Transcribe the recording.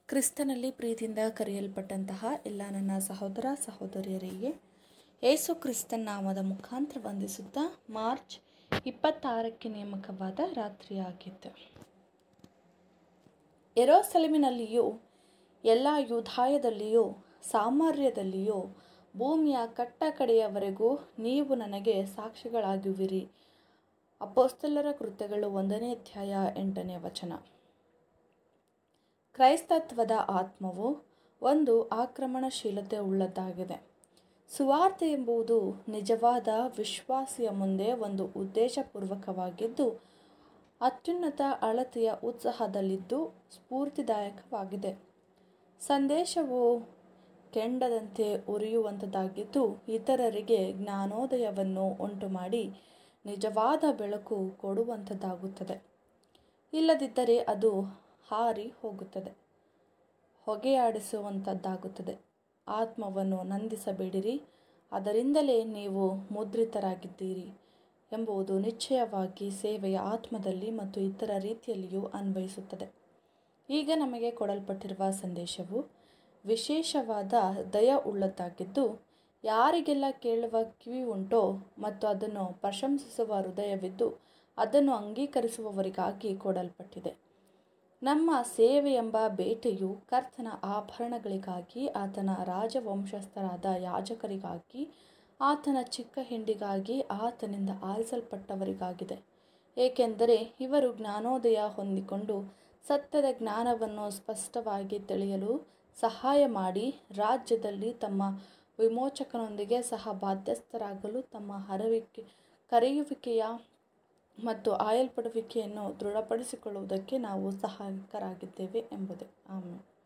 ಕ್ರಿಸ್ತನಲ್ಲಿ ಪ್ರೀತಿಯಿಂದ ಕರೆಯಲ್ಪಟ್ಟಂತಹ ಎಲ್ಲ ನನ್ನ ಸಹೋದರ ಸಹೋದರಿಯರಿಗೆ ಏಸು ಕ್ರಿಸ್ತನ್ ನಾಮದ ಮುಖಾಂತರ ವಂದಿಸುತ್ತಾ ಮಾರ್ಚ್ ಇಪ್ಪತ್ತಾರಕ್ಕೆ ನೇಮಕವಾದ ರಾತ್ರಿಯಾಗಿತ್ತು ಎರೋಸೆಲೆಮಿನಲ್ಲಿಯೂ ಎಲ್ಲ ಯೂಧಾಯದಲ್ಲಿಯೂ ಸಾಮರ್ಯದಲ್ಲಿಯೂ ಭೂಮಿಯ ಕಟ್ಟ ಕಡೆಯವರೆಗೂ ನೀವು ನನಗೆ ಸಾಕ್ಷಿಗಳಾಗುವಿರಿ ಅಪೋಸ್ತಲರ ಕೃತ್ಯಗಳು ಒಂದನೇ ಅಧ್ಯಾಯ ಎಂಟನೇ ವಚನ ಕ್ರೈಸ್ತತ್ವದ ಆತ್ಮವು ಒಂದು ಆಕ್ರಮಣಶೀಲತೆ ಉಳ್ಳದ್ದಾಗಿದೆ ಸುವಾರ್ತೆ ಎಂಬುದು ನಿಜವಾದ ವಿಶ್ವಾಸಿಯ ಮುಂದೆ ಒಂದು ಉದ್ದೇಶಪೂರ್ವಕವಾಗಿದ್ದು ಅತ್ಯುನ್ನತ ಅಳತೆಯ ಉತ್ಸಾಹದಲ್ಲಿದ್ದು ಸ್ಫೂರ್ತಿದಾಯಕವಾಗಿದೆ ಸಂದೇಶವು ಕೆಂಡದಂತೆ ಉರಿಯುವಂಥದ್ದಾಗಿದ್ದು ಇತರರಿಗೆ ಜ್ಞಾನೋದಯವನ್ನು ಉಂಟುಮಾಡಿ ನಿಜವಾದ ಬೆಳಕು ಕೊಡುವಂಥದ್ದಾಗುತ್ತದೆ ಇಲ್ಲದಿದ್ದರೆ ಅದು ಹಾರಿ ಹೋಗುತ್ತದೆ ಹೊಗೆಯಾಡಿಸುವಂಥದ್ದಾಗುತ್ತದೆ ಆತ್ಮವನ್ನು ನಂದಿಸಬೇಡಿರಿ ಅದರಿಂದಲೇ ನೀವು ಮುದ್ರಿತರಾಗಿದ್ದೀರಿ ಎಂಬುದು ನಿಶ್ಚಯವಾಗಿ ಸೇವೆಯ ಆತ್ಮದಲ್ಲಿ ಮತ್ತು ಇತರ ರೀತಿಯಲ್ಲಿಯೂ ಅನ್ವಯಿಸುತ್ತದೆ ಈಗ ನಮಗೆ ಕೊಡಲ್ಪಟ್ಟಿರುವ ಸಂದೇಶವು ವಿಶೇಷವಾದ ದಯ ಉಳ್ಳದ್ದಾಗಿದ್ದು ಯಾರಿಗೆಲ್ಲ ಕೇಳುವ ಕಿವಿ ಉಂಟೋ ಮತ್ತು ಅದನ್ನು ಪ್ರಶಂಸಿಸುವ ಹೃದಯವಿದ್ದು ಅದನ್ನು ಅಂಗೀಕರಿಸುವವರಿಗಾಗಿ ಕೊಡಲ್ಪಟ್ಟಿದೆ ನಮ್ಮ ಸೇವೆ ಎಂಬ ಬೇಟೆಯು ಕರ್ತನ ಆಭರಣಗಳಿಗಾಗಿ ಆತನ ರಾಜವಂಶಸ್ಥರಾದ ಯಾಜಕರಿಗಾಗಿ ಆತನ ಚಿಕ್ಕ ಹಿಂಡಿಗಾಗಿ ಆತನಿಂದ ಆರಿಸಲ್ಪಟ್ಟವರಿಗಾಗಿದೆ ಏಕೆಂದರೆ ಇವರು ಜ್ಞಾನೋದಯ ಹೊಂದಿಕೊಂಡು ಸತ್ಯದ ಜ್ಞಾನವನ್ನು ಸ್ಪಷ್ಟವಾಗಿ ತಿಳಿಯಲು ಸಹಾಯ ಮಾಡಿ ರಾಜ್ಯದಲ್ಲಿ ತಮ್ಮ ವಿಮೋಚಕನೊಂದಿಗೆ ಸಹ ಬಾಧ್ಯಸ್ಥರಾಗಲು ತಮ್ಮ ಹರವಿಕೆ ಕರೆಯುವಿಕೆಯ ಮತ್ತು ಆಯಲ್ಪಡುವಿಕೆಯನ್ನು ದೃಢಪಡಿಸಿಕೊಳ್ಳುವುದಕ್ಕೆ ನಾವು ಸಹಾಯಕರಾಗಿದ್ದೇವೆ ಎಂಬುದೇ ಆಮೇಲೆ